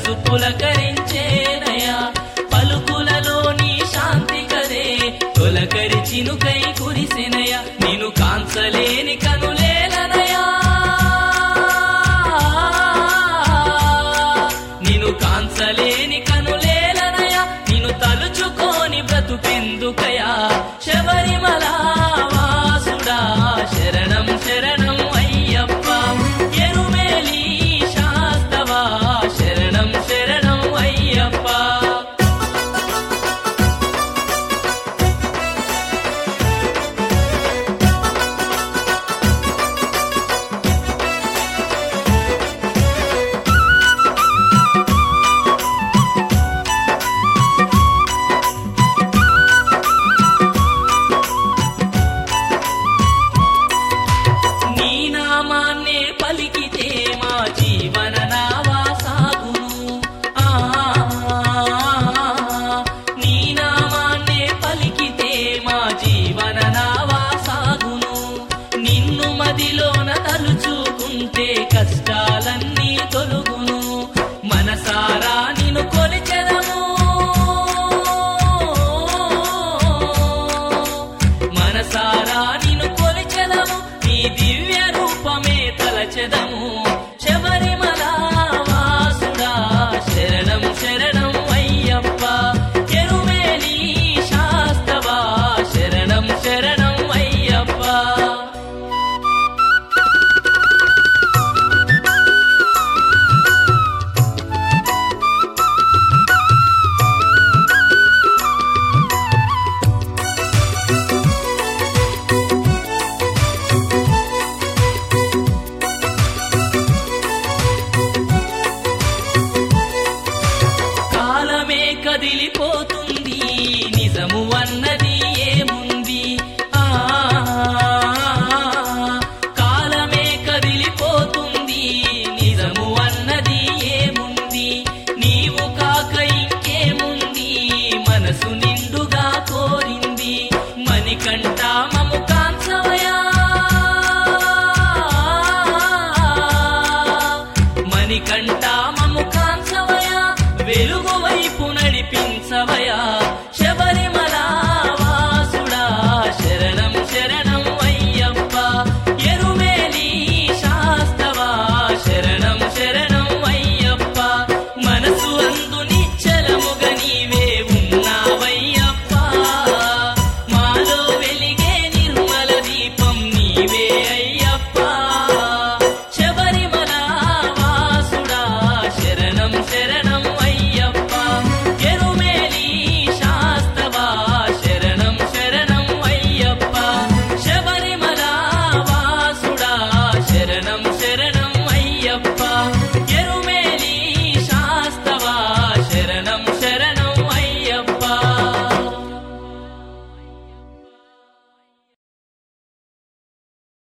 మనసు పులకరించేనయా పలుకులలోని శాంతి కదే తొలకరి చినుకై కురిసెనయా నిన్ను కాంచలేని కనులేలనయా నిన్ను కాంచలేని కనులేలనయా నిన్ను తలుచుకోని బ్రతుకెందుకయా శబరిమల వాసుడా శరణం శరణం అయ్యప్ప ఎరుమేలి శాస్తవా శరణం శరణం అయ్యప్ప నీ నామాన్నే పలికితే మా జీవన నావా సాగును ఆ, నీ నామాన్నే పలికితే మా జీవన నావా సాగును నిన్ను మదిలోన తలుచుకుంటే కష్టాలన్నీ తొలుగును మనసారా నిన్ను కొలిచెదము మనసారా నిన్ను కొలిచెదము నీ దివ్య రూపమే తలచెదము శబరిమల వాసుడా శరణం శరణం అయ్యప్ప ఎరుమేలి శాస్తవా శరణం శరణం అయ్యప్ప కాలమే కదిలిపోతుంది నిజము అన్నది ఏముంది ఆ కాలమే కదిలిపోతుంది నిజము అన్నది ఏముంది నీవు కాక ఇంకేముంది మనసు నిండుగా కోరింది మణికంఠ మము కాంచవయా మణికంఠ మము కాంచవయా వెలుగు